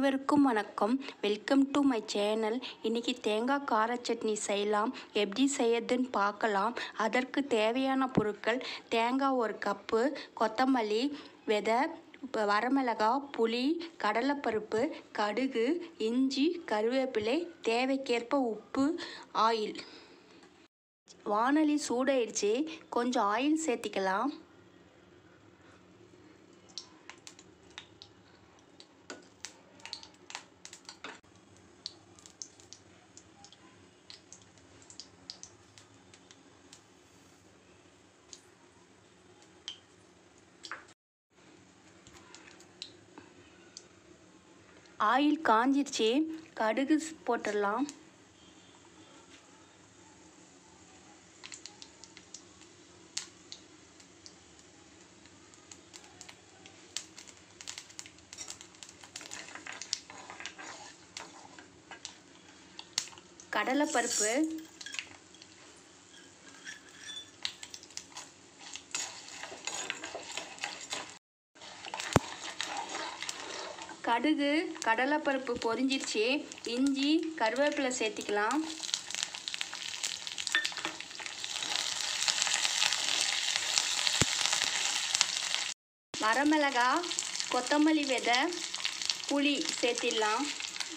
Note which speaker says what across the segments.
Speaker 1: அனைவருக்கும் வணக்கம் welcome to my channel இன்றைக்கி தேங்காய் கார சட்னி செய்யலாம் எப்படி செய்யறதுன்னு பார்க்கலாம் அதற்கு தேவையான பொருட்கள் தேங்காய் ஒரு கப்பு கொத்தமல்லி விதை இப்போ வரமிளகா புளி கடலைப்பருப்பு கடுகு இஞ்சி கருவேப்பிலை தேவைக்கேற்ப உப்பு ஆயில் வானொலி சூடாயிடுச்சு கொஞ்சம் ஆயில் சேர்த்திக்கலாம் ஆயில் காஞ்சிருச்சு கடுகு ஸ் போட்டுடலாம் கடலைப்பருப்பு கடுகு கடலைப்பருப்பு பொரிஞ்சிருச்சு இஞ்சி கருவேப்பிலை சேர்த்திக்கலாம் வரமிளகா கொத்தமல்லி விதை புளி சேர்த்திடலாம்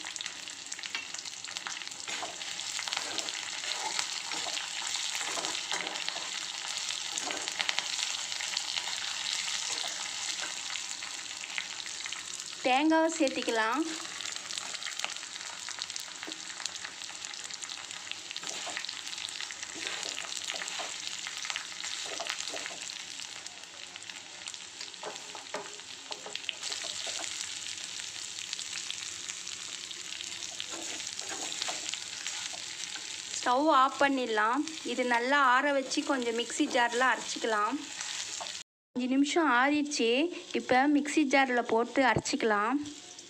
Speaker 1: தேங்காவை சேர்த்திக்கலாம் ஸ்டவ் ஆஃப் பண்ணிடலாம் இது நல்லா ஆற வச்சு கொஞ்சம் மிக்ஸி ஜாரில் அரைச்சிக்கலாம் அஞ்சு நிமிஷம் ஆறிடுச்சு இப்போ மிக்ஸி ஜாரில் போட்டு அரைச்சிக்கலாம்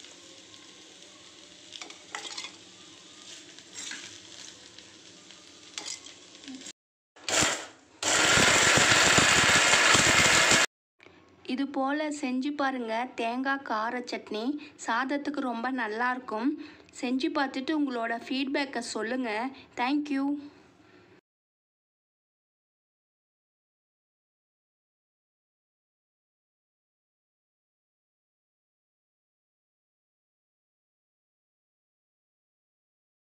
Speaker 1: இது போல் செஞ்சு பாருங்கள் தேங்காய் கார சட்னி சாதத்துக்கு ரொம்ப நல்லாயிருக்கும் செஞ்சு பார்த்துட்டு உங்களோட ஃபீட்பேக்கை சொல்லுங்கள் தேங்க்யூ